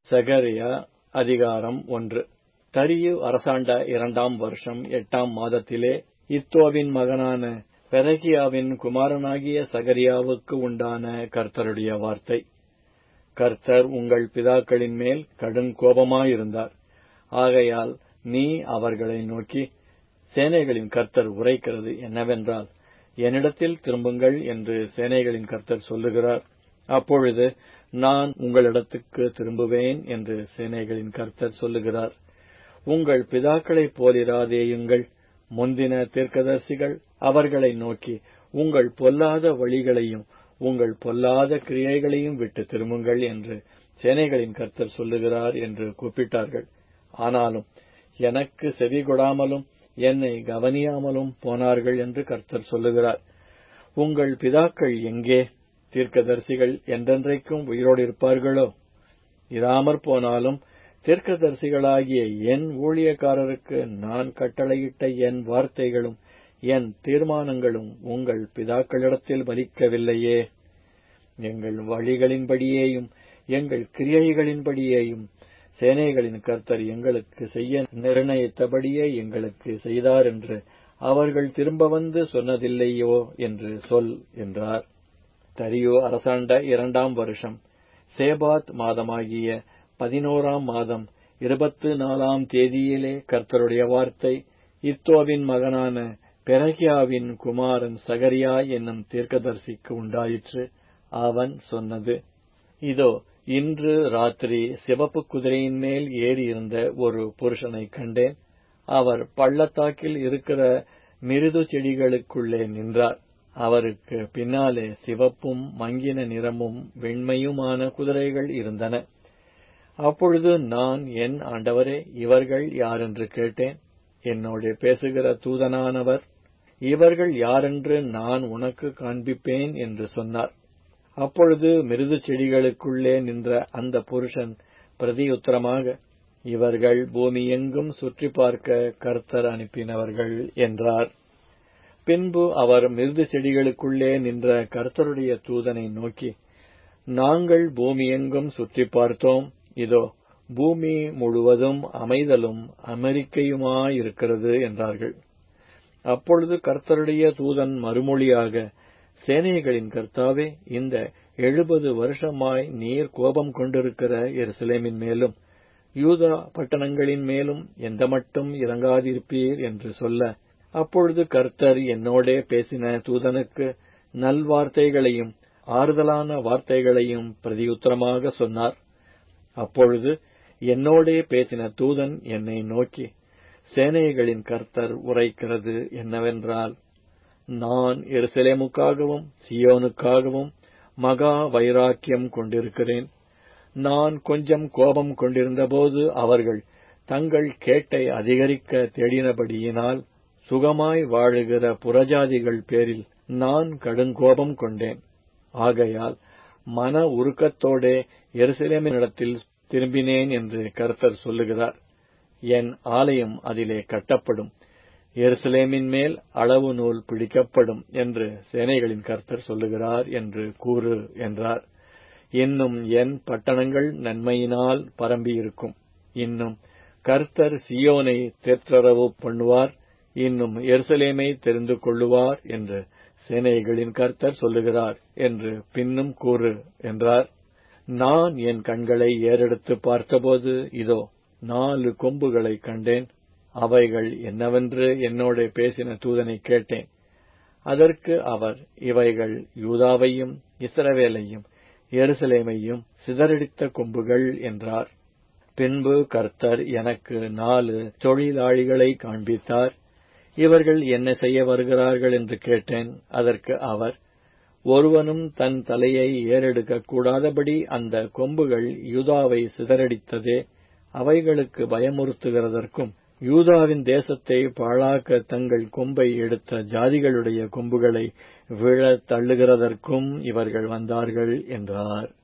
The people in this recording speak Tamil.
சகரியா அதிகாரம் ஒன்று தரியு அரசாண்ட இரண்டாம் வருஷம் எட்டாம் மாதத்திலே இத்தோவின் மகனான பெரகியாவின் குமாரனாகிய சகரியாவுக்கு உண்டான கர்த்தருடைய வார்த்தை கர்த்தர் உங்கள் பிதாக்களின் மேல் கடும் கோபமாயிருந்தார் ஆகையால் நீ அவர்களை நோக்கி சேனைகளின் கர்த்தர் உரைக்கிறது என்னவென்றால் என்னிடத்தில் திரும்புங்கள் என்று சேனைகளின் கர்த்தர் சொல்லுகிறார் அப்பொழுது நான் உங்களிடத்துக்கு திரும்புவேன் என்று சேனைகளின் கர்த்தர் சொல்லுகிறார் உங்கள் பிதாக்களைப் போலிராதேயுங்கள் முந்தின தீர்க்கதரிசிகள் அவர்களை நோக்கி உங்கள் பொல்லாத வழிகளையும் உங்கள் பொல்லாத கிரியைகளையும் விட்டு திரும்புங்கள் என்று சேனைகளின் கர்த்தர் சொல்லுகிறார் என்று கூப்பிட்டார்கள் ஆனாலும் எனக்கு செவி கொடாமலும் என்னை கவனியாமலும் போனார்கள் என்று கர்த்தர் சொல்லுகிறார் உங்கள் பிதாக்கள் எங்கே தீர்க்கதரிசிகள் என்றென்றைக்கும் உயிரோடு இருப்பார்களோ இராமற் போனாலும் தீர்க்கதரிசிகளாகிய என் ஊழியக்காரருக்கு நான் கட்டளையிட்ட என் வார்த்தைகளும் என் தீர்மானங்களும் உங்கள் பிதாக்களிடத்தில் பலிக்கவில்லையே எங்கள் வழிகளின்படியேயும் எங்கள் கிரியைகளின்படியேயும் சேனைகளின் கர்த்தர் எங்களுக்கு செய்ய நிர்ணயித்தபடியே எங்களுக்கு செய்தார் என்று அவர்கள் திரும்ப வந்து சொன்னதில்லையோ என்று சொல் என்றார் தரியோ அரசாண்ட இரண்டாம் வருஷம் சேபாத் மாதமாகிய பதினோராம் மாதம் இருபத்து நாலாம் தேதியிலே கர்த்தருடைய வார்த்தை இத்தோவின் மகனான பெரகியாவின் குமாரன் சகரியா என்னும் தீர்க்கதரிசிக்கு உண்டாயிற்று அவன் சொன்னது இதோ இன்று ராத்திரி சிவப்பு குதிரையின் மேல் ஏறியிருந்த ஒரு புருஷனை கண்டேன் அவர் பள்ளத்தாக்கில் இருக்கிற மிருது செடிகளுக்குள்ளே நின்றார் அவருக்கு பின்னாலே சிவப்பும் மங்கின நிறமும் வெண்மையுமான குதிரைகள் இருந்தன அப்பொழுது நான் என் ஆண்டவரே இவர்கள் யாரென்று கேட்டேன் என்னோட பேசுகிற தூதனானவர் இவர்கள் யாரென்று நான் உனக்கு காண்பிப்பேன் என்று சொன்னார் அப்பொழுது மிருது செடிகளுக்குள்ளே நின்ற அந்த புருஷன் பிரதியுத்தரமாக இவர்கள் பூமி எங்கும் சுற்றி பார்க்க கர்த்தர் அனுப்பினவர்கள் என்றார் பின்பு அவர் மிருது செடிகளுக்குள்ளே நின்ற கர்த்தருடைய தூதனை நோக்கி நாங்கள் பூமி எங்கும் சுற்றி பார்த்தோம் இதோ பூமி முழுவதும் அமைதலும் அமெரிக்கையுமாயிருக்கிறது என்றார்கள் அப்பொழுது கர்த்தருடைய தூதன் மறுமொழியாக சேனைகளின் கர்த்தாவே இந்த எழுபது வருஷமாய் நீர் கோபம் கொண்டிருக்கிற எருசலேமின் மேலும் யூதா பட்டணங்களின் மேலும் எந்த மட்டும் இறங்காதிருப்பீர் என்று சொல்ல அப்பொழுது கர்த்தர் என்னோடே பேசின தூதனுக்கு நல்வார்த்தைகளையும் ஆறுதலான வார்த்தைகளையும் பிரதியுத்தரமாக சொன்னார் அப்பொழுது என்னோடே பேசின தூதன் என்னை நோக்கி சேனைகளின் கர்த்தர் உரைக்கிறது என்னவென்றால் நான் எருசலேமுக்காகவும் சியோனுக்காகவும் மகா வைராக்கியம் கொண்டிருக்கிறேன் நான் கொஞ்சம் கோபம் கொண்டிருந்தபோது அவர்கள் தங்கள் கேட்டை அதிகரிக்க தேடினபடியினால் சுகமாய் வாழுகிற புறஜாதிகள் பேரில் நான் கடுங்கோபம் கொண்டேன் ஆகையால் மன உருக்கத்தோடே எருசலேமினிடத்தில் திரும்பினேன் என்று கர்த்தர் சொல்லுகிறார் என் ஆலயம் அதிலே கட்டப்படும் எருசலேமின் மேல் அளவு நூல் பிடிக்கப்படும் என்று சேனைகளின் கர்த்தர் சொல்லுகிறார் என்று கூறு என்றார் இன்னும் என் பட்டணங்கள் நன்மையினால் பரம்பியிருக்கும் இன்னும் கர்த்தர் சியோனை தேற்றரவு பண்ணுவார் இன்னும் எருசலேமை தெரிந்து கொள்ளுவார் என்று சேனைகளின் கர்த்தர் சொல்லுகிறார் என்று பின்னும் கூறு என்றார் நான் என் கண்களை ஏறெடுத்து பார்த்தபோது இதோ நாலு கொம்புகளை கண்டேன் அவைகள் என்னவென்று என்னோட பேசின தூதனை கேட்டேன் அதற்கு அவர் இவைகள் யூதாவையும் இஸ்ரவேலையும் எருசலேமையும் சிதறடித்த கொம்புகள் என்றார் பின்பு கர்த்தர் எனக்கு நாலு தொழிலாளிகளை காண்பித்தார் இவர்கள் என்ன செய்ய வருகிறார்கள் என்று கேட்டேன் அதற்கு அவர் ஒருவனும் தன் தலையை ஏறெடுக்க கூடாதபடி அந்த கொம்புகள் யூதாவை சிதறடித்ததே அவைகளுக்கு பயமுறுத்துகிறதற்கும் யூதாவின் தேசத்தை பாழாக்க தங்கள் கொம்பை எடுத்த ஜாதிகளுடைய கொம்புகளை விழ தள்ளுகிறதற்கும் இவர்கள் வந்தார்கள் என்றார்